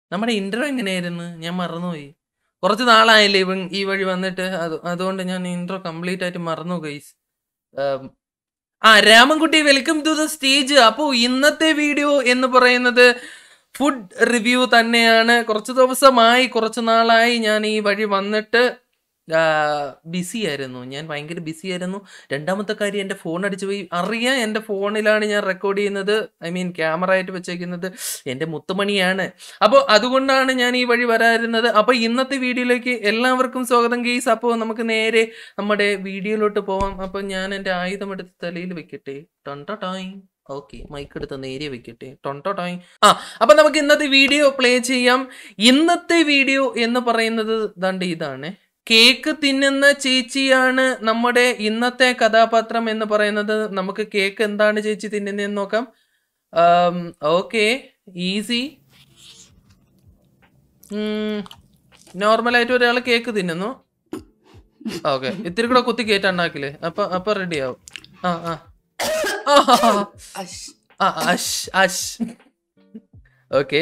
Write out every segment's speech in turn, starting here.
നമ്മുടെ ഇൻട്രോ എങ്ങനെയായിരുന്നു ഞാൻ മറന്നുപോയി കുറച്ച് നാളായില്ലേ ഇവൻ ഈ വഴി വന്നിട്ട് അത് അതുകൊണ്ട് ഞാൻ ഇൻട്രോ കംപ്ലീറ്റ് ആയിട്ട് മറന്നു ഗൈസ് ആ Ramankutty welcome to the stage അപ്പോൾ ഇന്നത്തെ വീഡിയോ എന്ന് പറയുന്നത് ഫുഡ് റിവ്യൂ തന്നെയാണ് കുറച്ച് ദിവസമായി കുറച്ച് നാളായി ഞാൻ ഈ വഴി വന്നിട്ട് ബിസി ആയിരുന്നു ഞാൻ ഭയങ്കര ബിസി ആയിരുന്നു രണ്ടാമത്തെ കാര്യം എൻ്റെ ഫോൺ അടിച്ചു പോയി അറിയാം എൻ്റെ ഫോണിലാണ് ഞാൻ റെക്കോർഡ് ചെയ്യുന്നത് ഐ മീൻ ക്യാമറ ആയിട്ട് വെച്ചേക്കുന്നത് എൻ്റെ മുത്തുമണിയാണ് അപ്പോൾ അതുകൊണ്ടാണ് ഞാൻ ഈ വഴി വരാറുന്നത് അപ്പോൾ ഇന്നത്തെ വീഡിയോയിലേക്ക് എല്ലാവർക്കും സ്വാഗതം ഗെയ്സ് അപ്പോൾ നമുക്ക് നേരെ നമ്മുടെ വീഡിയോയിലോട്ട് പോവാം അപ്പോൾ ഞാൻ എൻ്റെ ആയുധം എടുത്ത് തലയിൽ വെക്കട്ടെ ടൊണ്ട ടോയ് ഓക്കെ മൈക്ക് എടുത്ത് നേരെ വെക്കട്ടെ ടൊണ്ടോ ടോയ് ആ അപ്പം നമുക്ക് ഇന്നത്തെ വീഡിയോ പ്ലേ ചെയ്യാം ഇന്നത്തെ വീഡിയോ എന്ന് പറയുന്നത് ദണ്ട് ഇതാണ് കേക്ക് തിന്നുന്ന ചേച്ചിയാണ് നമ്മുടെ ഇന്നത്തെ കഥാപാത്രം എന്ന് പറയുന്നത് നമുക്ക് കേക്ക് എന്താണ് ചേച്ചി തിന്നുന്നതെന്ന് നോക്കാം ഓക്കെ ഈസി നോർമലായിട്ട് ഒരാൾ കേക്ക് തിന്നുന്നു ഓക്കെ ഇത്തിരി കൂടെ കുത്തി കയറ്റണ്ടാക്കില്ലേ അപ്പൊ അപ്പൊ റെഡി ആവും ആ ആ ആ, ആ, അഷ് അഷ് ഓക്കെ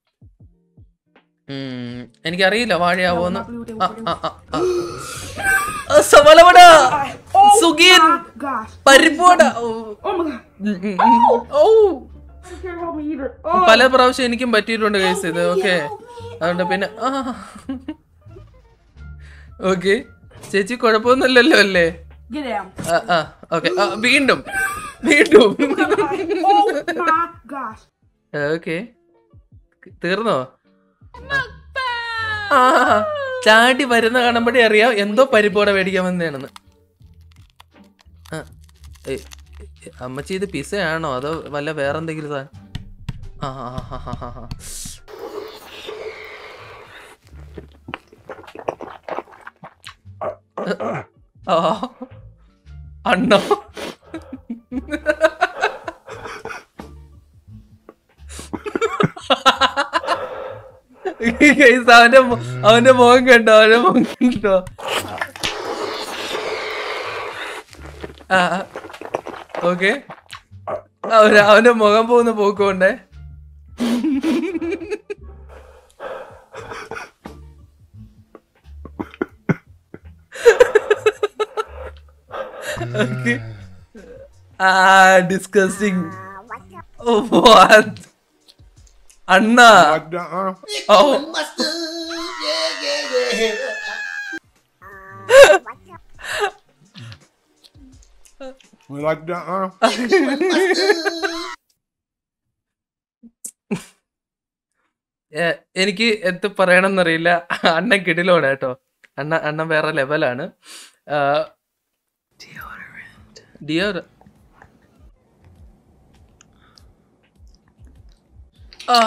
എനിക്കറിയില്ല വാഴയാവോന്ന് ആ, ആ, ആ, ആ. ആ, സവളവട സുഗീൻ Gosh. പരിപ്പോട oh. Oh my god. ഉം, ഉം, ഉം. ഓ I can't help me either. Oh. പല പ്രാവശ്യം എനിക്കും പറ്റിയിട്ടുണ്ട് കേസ് ഇത് ഓക്കെ അതുകൊണ്ട് പിന്നെ ആ ഓക്കെ ചേച്ചി കുഴപ്പമൊന്നുമില്ലല്ലോ അല്ലേ Get down. ആ ആ ഓക്കെ വീണ്ടും വീണ്ടും oh my gosh. ഓക്കെ തീർന്നോ ആ ചാടി വരുന്ന കാണുമ്പോഴേ അറിയാം എന്തോ പരിപ്പോടെ മേടിക്കാൻ വന്നതാണെന്ന് ആ ഏയ്, അമ്മച്ചി ഇത് പിസയാണോ അതോ വല്ല വേറെന്തെങ്കിലും സാധനം ആ ആ ആ, ആ, ആ, ആ. ആ അണ്ണോ Guys, അവന്റെ മു- അവന്റെ മുഖം കണ്ടോ അവന്റെ മുഖം കണ്ടോ ആ ഓക്കെ അവന് അവന്റെ മുഖം പോകുന്ന പോക്കുകൊണ്ടേ Okay. ആ ഡിസ്കസിങ് അണ്ണ ഓ We like that, huh? ഏ, എനിക്ക് എന്ത് പറയണമെന്നറിയില്ല അണ്ണൻ കിടിലാണ് കേട്ടോ അണ്ണ അണ്ണൻ വേറെ ലെവലാണ് ഡിയോർ ആ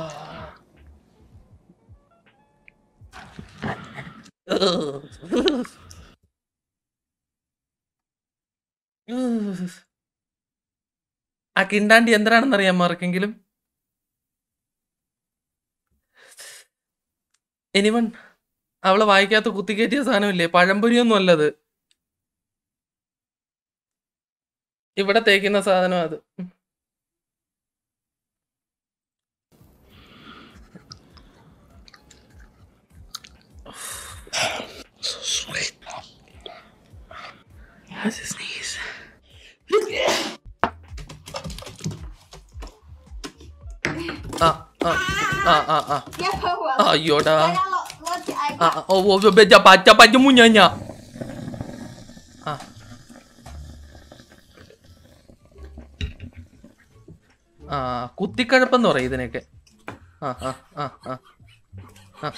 ആ കിണ്ടാണ്ടി എന്തിനാണെന്ന് അറിയാമോ ആർക്കെങ്കിലും എനിവൺ അവളെ വായിക്കാത്ത കുത്തിക്കയറ്റിയ സാധനമില്ലേ പഴംപൊരിയൊന്നും അല്ലത് ഇവിടെ തേക്കുന്ന സാധനം അത് ഉം. ആ ആ ആ ആ ആ Ya bawa. അയ്യോടാ Kalau lo di ആ ആ, ഓ ഓ ബെജ പച്ച പച്ച മുഞ്ഞ ആ ആ കുത്തിക്കഴപ്പെന്ന് പറയും ഇതിനൊക്കെ ആ ആ ആ ആ ആ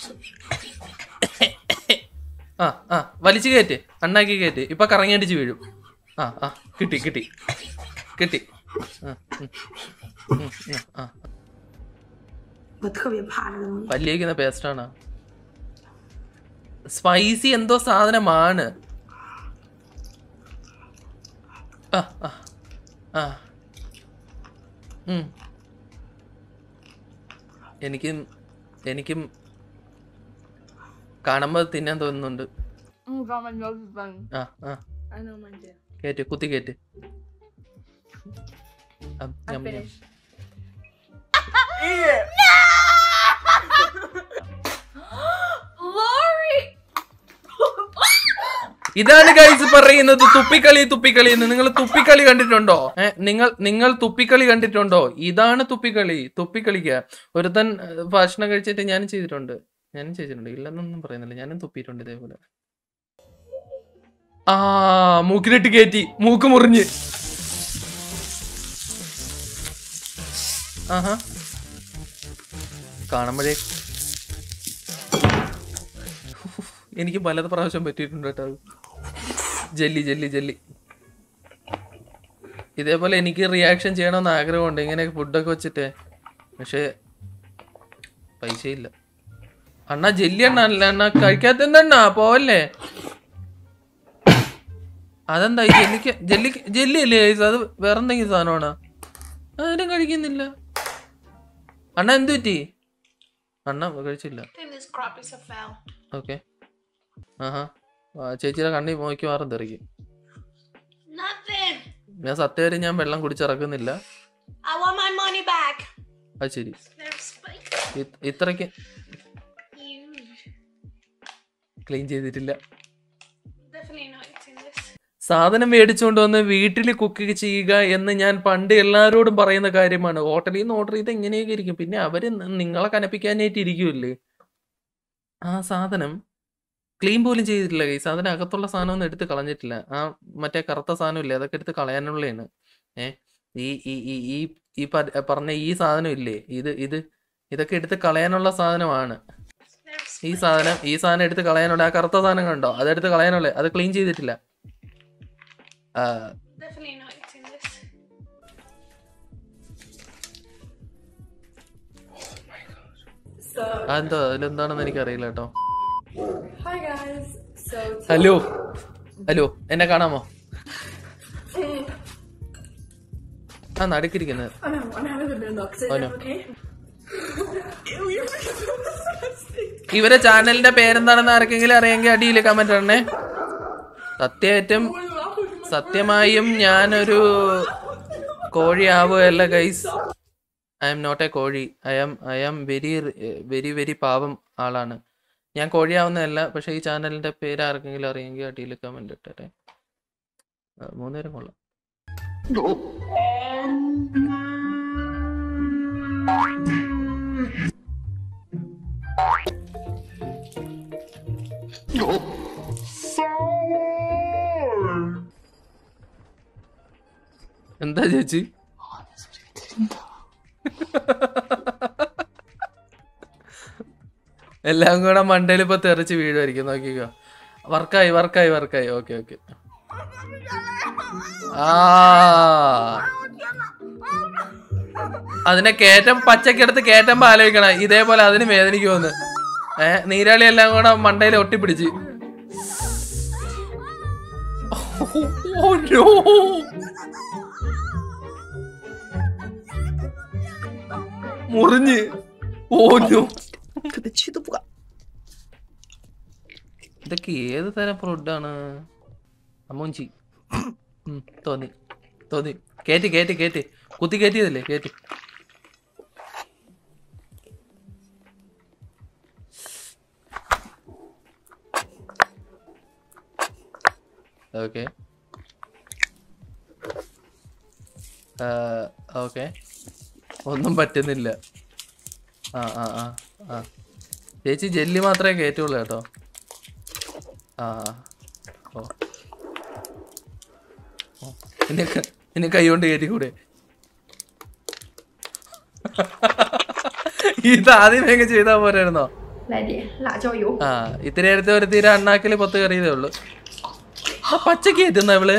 ആ ആ വലിച്ചു കയറ്റ് അണ്ണാക്കി കയറ്റ് ഇപ്പൊ കറങ്ങിയടിച്ച് വീഴും ആ ആ കിട്ടി കിട്ടി കിട്ടി ആ, ഉം, ഉം, ഉം, ആ 我特别怕这个东西。 പല്ലിയേക്കുന്ന പേസ്റ്റാണ് സ്പൈസി എന്തോ സാധനമാണ് ആ ആ ആ ഉം. എനിക്കും എനിക്കും കാണുമ്പോൾ തിന്നാൻ തോന്നുന്നുണ്ട് Mm, got my nose is running. ആ ആ I know mine did. കേറ്റ് കുത്തി കേറ്റ് അം, I'm ഞം, ഞം. finished. ഇതാണ് ഗൈസ് പറയുന്നത് തുപ്പിക്കളി തുപ്പിക്കളി എന്ന് നിങ്ങൾ തുപ്പിക്കളി കണ്ടിട്ടുണ്ടോ ഏ, നിങ്ങൾ നിങ്ങൾ തുപ്പിക്കളി കണ്ടിട്ടുണ്ടോ ഇതാണ് തുപ്പിക്കളി തുപ്പിക്കളിക്ക ഒരുത്തൻ ഏ, ഭക്ഷണം കഴിച്ചിട്ട് ഞാനും ചെയ്തിട്ടുണ്ട് ഞാനും ചെയ്തിട്ടുണ്ട് ഇല്ലെന്നൊന്നും പറയുന്നില്ല ഞാനും തുപ്പിയിട്ടുണ്ട് ഇതേപോലെ ആ മൂക്കിലിട്ട് കയറ്റി മൂക്ക് മുറിഞ്ഞ് ആഹാ കാണുമ്പോഴേ എനിക്ക് പലത് പ്രാവശ്യം പറ്റിയിട്ടുണ്ട് കേട്ടോ അത്. ജെല്ലി ജെല്ലി ജെല്ലി ഇതേപോലെ എനിക്ക് റിയാക്ഷൻ ചെയ്യണമെന്ന് ആഗ്രഹമുണ്ട് ഇങ്ങനെ ഫുഡൊക്കെ വെച്ചിട്ട് പക്ഷേ പൈസയില്ല അണ്ണാ ജെല്ലി അണ്ണ അല്ല അണ്ണ കഴിക്കാത്ത എന്തണ്ണാ പോവല്ലേ അതെന്താ ഈ ജെല്ലിക്ക് ജെല്ലി ജെല്ലി അല്ലേ guys? അത് വേറെ എന്തെങ്കിലും സാധനമാണോ അതിനും കഴിക്കുന്നില്ല അണ്ണ എന്ത് പറ്റി അണ്ണ കഴിച്ചില്ല I think this crop is a foul. Okay ആഹാ ആ, ചേച്ചിയുടെ കണ്ണി നോക്കി മാറും തെറിക്കും Nothing. ഞാൻ സത്യവരെ ഞാൻ വെള്ളം കുടിച്ചിറക്കുന്നില്ല I want my money back. അത് ശരി There's spike. ഇ- ഇത്രയ്ക്ക് Huge. ക്ലീൻ ചെയ്തിട്ടില്ല Definitely not eating this. സാധനം മേടിച്ചുകൊണ്ട് വന്ന് വീട്ടിൽ കുക്ക് ചെയ്യുക എന്ന് ഞാൻ പണ്ട് എല്ലാവരോടും പറയുന്ന കാര്യമാണ് ഹോട്ടലിൽ നിന്ന് ഓർഡർ ചെയ്ത് എങ്ങനെയൊക്കെ ഇരിക്കും പിന്നെ അവര് ന- നിങ്ങളെ കനപ്പിക്കാനായിട്ട് ഇരിക്കുമല്ലേ ആ സാധനം ക്ലീൻ പോലും ചെയ്തിട്ടില്ല കൈ സാധനം അകത്തുള്ള സാധനം ഒന്നും എടുത്ത് കളഞ്ഞിട്ടില്ല ആ മറ്റേ കറുത്ത സാധനം ഇല്ലേ അതൊക്കെ എടുത്ത് കളയാനുള്ളതാണ് ഏ ഈ ഈ ഈ ഈ ഈ പ- പറഞ്ഞ ഈ സാധനം ഇല്ലേ ഇത് ഇത് ഇതൊക്കെ എടുത്ത് കളയാനുള്ള സാധനമാണ് There's ഈ സാധനം ഈ സാധനം എടുത്ത് കളയാനുള്ള ആ കറുത്ത സാധനം കണ്ടോ അതെടുത്ത് കളയാനുള്ളത് അത് ക്ലീൻ ചെയ്തിട്ടില്ല ആ, definitely not eating this. അതെന്തോ അതിലെന്താണെന്ന് എനിക്കറിയില്ല കേട്ടോ Hi guys. So hello hello എന്നെ കാണാമോ ആ നടുക്കിരിക്കുന്നത് I know, I'm having a bit of milk. Is Oh, it no. okay? ഇവരെ ചാനലിന്റെ പേരെന്താണെന്ന് ആർക്കെങ്കിലും അറിയെങ്കിൽ അടിയിൽ കമന്റ് ഇടണേ സത്യമായിട്ടും സത്യമായും ഞാനൊരു കോഴി ആവുകയല്ല guys I am not a കോഴി I am I am very very very പാവം ആളാണ് ഞാൻ കോഴിയാവുന്നതല്ല പക്ഷെ ഈ ചാനലിന്റെ പേര് ആർക്കെങ്കിലും അറിയെങ്കിൽ അടിയിൽ കമന്റ് ഇട്ടേ മൂന്നേരം കൊള്ളാം എന്താ ചേച്ചി എല്ലാം കൂടെ മണ്ടയിൽ ഇപ്പൊ തെറിച്ച് വീഴുമായിരിക്കും നോക്കിക്കോ വർക്കായി വർക്കായി വർക്കായി ഓക്കെ ഓക്കെ ആ അതിനെ കേറ്റം പച്ചക്കെടുത്ത് കേറ്റുമ്പോ ആലോചിക്കണം ഇതേപോലെ അതിന് വേദനിക്കുമെന്ന് ഏ നീരാളി എല്ലാം കൂടെ മണ്ടയിൽ ഒട്ടിപ്പിടിച്ച് Oh, no. മുറിഞ്ഞ് ഓനോ ഇതൊക്കെ ഏത് തരം ഫുഡാണ് അമ്മൂഞ്ചി ഉം, തോന്നി തോന്നി കേറ്റി കേറ്റി കേറ്റി കുത്തി കയറ്റിയതല്ലേ കേറ്റി ഓക്കെ ഓക്കെ ഒന്നും പറ്റുന്നില്ല ആ ആ ആ ആ ചേച്ചി ജെല്ലി മാത്രമേ കയറ്റുള്ളൂ കേട്ടോ ആ ആ. ഓ ഓ. ഇനി ക- ഇനി കൈ കൊണ്ട് കയറ്റിക്കൂടെ ഇത് ആദ്യമേ ചെയ്താൽ പോരായിരുന്നോ 来点辣椒油。 ആ ഇത്തിരി നേരത്തെ ഒരു തീരെ അണ്ണാക്കിൽ പൊത്ത് കയറിയതേ ഉള്ളൂ ആ പച്ചക്ക് കയറ്റുന്ന ഇവള്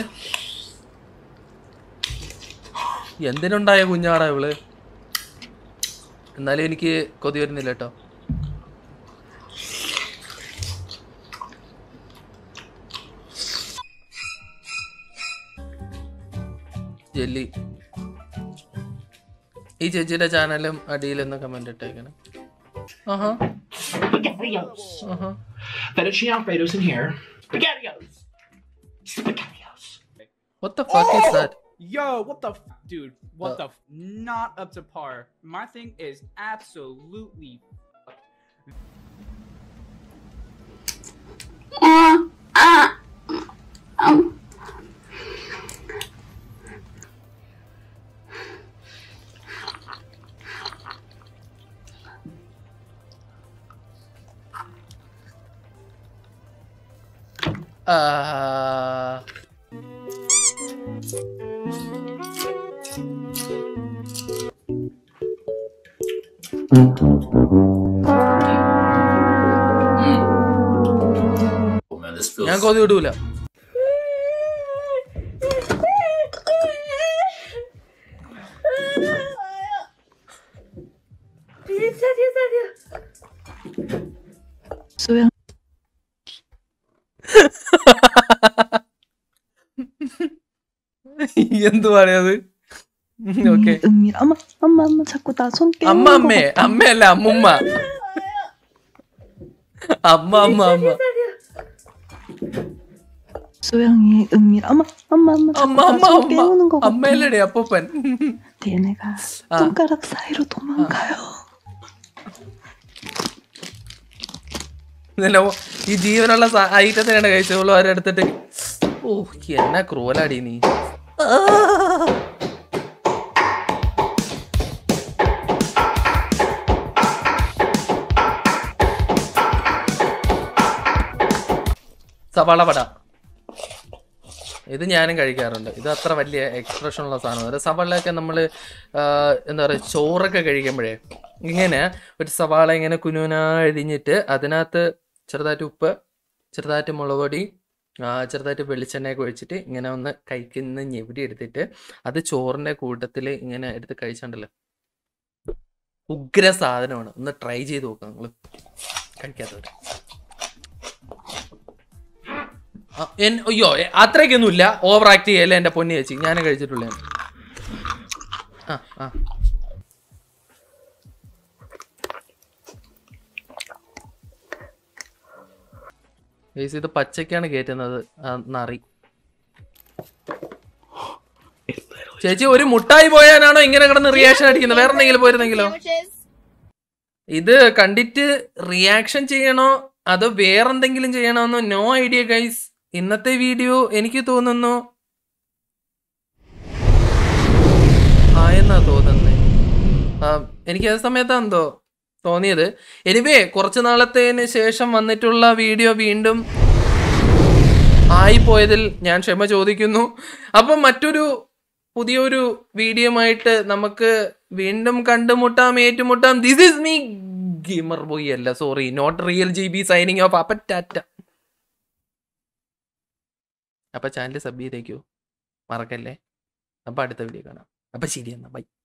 എന്തിനുണ്ടായ കുഞ്ഞാടാ ഇവള് എന്നാലും എനിക്ക് കൊതി വരുന്നില്ല കേട്ടോ ജെല്ലി ഈ ചേച്ചിയുടെ ചാനലും അടിയിലൊന്ന് കമന്റ് ഇട്ടേക്കണം ആഹാ Spaghettios. ആഹാ Fettuccine Alfredo's in here. Spaghettios. Spaghettios. What the fuck is that? Yo, what the f- dude? What Uh. the? F- not up to par. My thing is absolutely. ആ, Oh man, this feels. ഞാൻ കൊതി വിടൂല 소영 എന്തുവാണ് അത് okay 은미 엄마 엄마 엄마 자꾸 나 손 깨는 അമ്മ 거 അമ്മേ 같아. അമ്മയല്ല അമ്മുമ്മ അമ്മ അമ്മ അമ്മ 소영이 은미 엄마 엄마 엄마 അമ്മ 자꾸 അമ്മ 나 손 അമ്മ 깨우는 거 같아. അമ്മയല്ലടേ അപ്പൂപ്പൻ 얘네가 아. 손가락 사이로 도망가요. ഇതല്ല, ഓ, ഈ ജീവനുള്ള ഐറ്റത്തിനാണ് കഴിച്ചോളൂ അവരെടുത്തിട്ട് ഓ എന്നാ ക്രൂവലാടി നീ സവാള വട ഇത് ഞാനും കഴിക്കാറുണ്ട് ഇത് അത്ര വലിയ എക്സ്പ്രഷൻ ഉള്ള സാധനമാണ് സവാളയൊക്കെ നമ്മൾ എന്താ പറയുക ചോറൊക്കെ കഴിക്കുമ്പോഴേ ഇങ്ങനെ ഒരു സവാള ഇങ്ങനെ കുനുന അഴിഞ്ഞിട്ട് അതിനകത്ത് ചെറുതായിട്ട് ഉപ്പ് ചെറുതായിട്ട് മുളക് പൊടി ആ, ചെറുതായിട്ട് വെളിച്ചെണ്ണയൊക്കെ ഒഴിച്ചിട്ട് ഇങ്ങനെ ഒന്ന് കഴിക്കുന്ന ഞെവിടി എടുത്തിട്ട് അത് ചോറിൻ്റെ കൂട്ടത്തിൽ ഇങ്ങനെ എടുത്ത് കഴിച്ചിട്ടുണ്ടല്ലോ ഉഗ്ര സാധനമാണ് ഒന്ന് ട്രൈ ചെയ്ത് നോക്കാം നിങ്ങൾ കഴിക്കാത്തവർ ആ, എൻ- അയ്യോ എ- അത്രയ്ക്കൊന്നുമില്ല ഓവർ ആക്ട് ചെയ്യല്ലേ എൻ്റെ പൊന്നി ചേച്ചി ഞാൻ കഴിച്ചിട്ടുള്ള ആ ആ ഗയ്സ്, ഇത് പച്ചക്കാണ് കയറ്റുന്നത് ആ, നറി ചേച്ചി ഒരു മുട്ടായി പോയാനാണോ ഇങ്ങനെ കിടന്ന് റിയാക്ഷൻ അടിക്കുന്നത് വേറെ എന്തെങ്കിലും പോയിരുന്നെങ്കിലോ ഇത് കണ്ടിട്ട് റിയാക്ഷൻ ചെയ്യണോ അതോ വേറെന്തെങ്കിലും ചെയ്യണമെന്നോ നോ ഐഡിയ ഗൈസ് ഇന്നത്തെ വീഡിയോ എനിക്ക് തോന്നുന്നു ആയെന്നാ തോന്നുന്നേ ആ, എനിക്ക് ആ സമയത്താ എന്തോ തോന്നിയത് എനിവേ കുറച്ച് നാളത്തേന് ശേഷം വന്നിട്ടുള്ള വീഡിയോ വീണ്ടും ആയിപ്പോയതിൽ ഞാൻ ക്ഷമ ചോദിക്കുന്നു അപ്പം മറ്റൊരു പുതിയൊരു വീഡിയോ ആയിട്ട് നമുക്ക് വീണ്ടും കണ്ടുമുട്ടാം ഏറ്റുമുട്ടാം this is me gamer boy അല്ല sorry not real G B signing off അപ്പ ടാറ്റ അപ്പൊ ചാനൽ സബ് ചെയ്തേക്കൂ മറക്കല്ലേ അപ്പൊ അടുത്ത വീഡിയോ കാണാം അപ്പൊ ശരി എന്നാ ബൈ